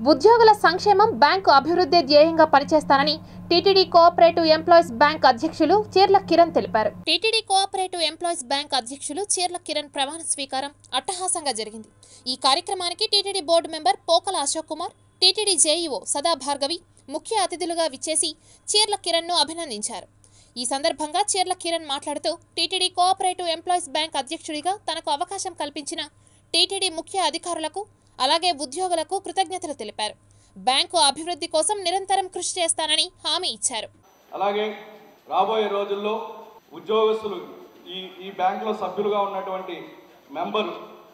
ఉద్యోగుల సంక్షేమం బ్యాంకు అభివృద్ధి ధ్యేయంగా పనిచేస్తానని టీటీడీ కోఆపరేటివ్ ఎంప్లాయీస్ బ్యాంక్ అధ్యక్షులు చీర్ల కిరణ్ తెలిపారు టీటీడీ కోఆపరేటివ్ ఎంప్లాయీస్ బ్యాంక్ అధ్యక్షులు చీర్ల కిరణ్ ప్రమాణ స్వీకారం అట్టహాసంగా జరిగింది ఈ కార్యక్రమానికి TTD board member Pokala Ashok Kumar TTD JEO Sada Bhargavi ముఖ్య అతిథులుగా విచ్చేసి చీర్ల కిరణ్ను అభినందించారు ఈ సందర్భంగా చీర్ల కిరణ్ మాట్లాడుతూ టీటీడీ కోఆపరేటివ్ ఎంప్లాయీస్ బ్యాంక్ అధ్యక్షుడిగా తనకు అవకాశం కల్పించిన టీటీడీ ముఖ్య అధికారులకు అలాగే ఉద్యోగులకు కృతజ్ఞతలు తెలిపారు బ్యాంకు అభివృద్ధి కోసం నిరంతరం కృషి చేస్తానని హామీ ఇచ్చారు అలాగే రాబోయే రోజుల్లో ఉద్యోగస్తులు ఈ ఈ బ్యాంకులో సభ్యులుగా ఉన్నటువంటి మెంబర్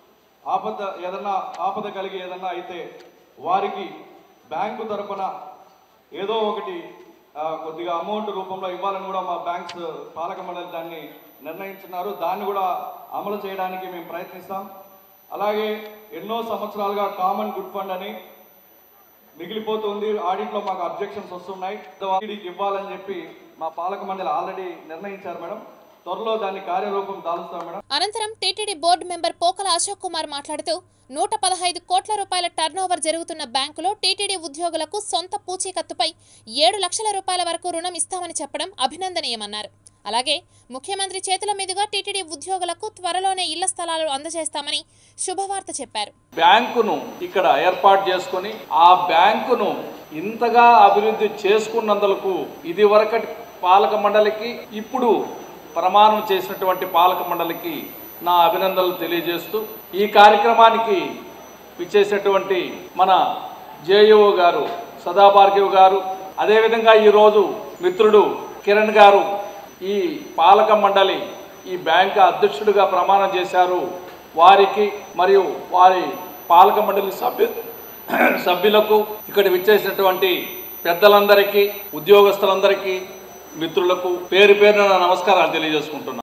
ఆపద ఏదన్నా ఆపద కలిగి ఏదన్నా అయితే వారికి బ్యాంకు తరపున ఏదో ఒకటి ఆ, కొద్దిగా అమౌంట్ రూపంలో ఇవ్వాలని కూడా మా బ్యాంక్స్ పాలక మండలి దాన్ని నిర్ణయించున్నారు దాన్ని కూడా అమలు చేయడానికి మేము ప్రయత్నిస్తాం అలాగే ఎన్నో సంవత్సరాలుగా కామన్ గుడ్ ఫండ్ అని మిగిలిపోతుంది ఆడిట్లో మాకు అబ్జెక్షన్స్ వస్తున్నాయి వీడికి ఇవ్వాలని చెప్పి మా పాలక మండలి ఆల్రెడీ నిర్ణయించారు మేడం త్వరలో దాన్ని కార్యరూపం దాలుస్తాం మేడం అనంతరం TTD board member Pokala Ashok Kumar మాట్లాడుతూ నూట పదహైదు కోట్ల రూపాయల టర్నోవర్ జరుగుతున్న బ్యాంకులో టీటీడీ ఉద్యోగులకు సొంత పూచీకత్తుపై ఏడు లక్షల రూపాయల వరకు రుణం ఇస్తామని చెప్పడం అభినందనీయమన్నారు అలాగే ముఖ్యమంత్రి చేతుల మీదుగా టీటీడీ ఉద్యోగులకు త్వరలోనే ఇళ్ల స్థలాలు అందజేస్తామని శుభవార్త చెప్పారు బ్యాంకును ఇక్కడ ఏర్పాటు చేసుకొని ఆ బ్యాంకును ఇంతగా అభివృద్ధి చేసుకున్నందుకు ఇది వరకటి పాలక మండలికి ఇప్పుడు ప్రమాణం చేసినటువంటి పాలక మండలికి నా అభినందనలు తెలియజేస్తూ ఈ కార్యక్రమానికి విచ్చేసినటువంటి మన జేఈఓ గారు సదాభార్గవ్ గారు అదేవిధంగా ఈరోజు మిత్రుడు కిరణ్ గారు ఈ పాలక మండలి ఈ బ్యాంకు అధ్యక్షుడిగా ప్రమాణం చేశారు వారికి మరియు వారి పాలక మండలి సభ్యు సభ్యులకు ఇక్కడ విచ్చేసినటువంటి పెద్దలందరికీ ఉద్యోగస్తులందరికీ మిత్రులకు పేరు పేరున నా నమస్కారాలు తెలియజేసుకుంటున్నాను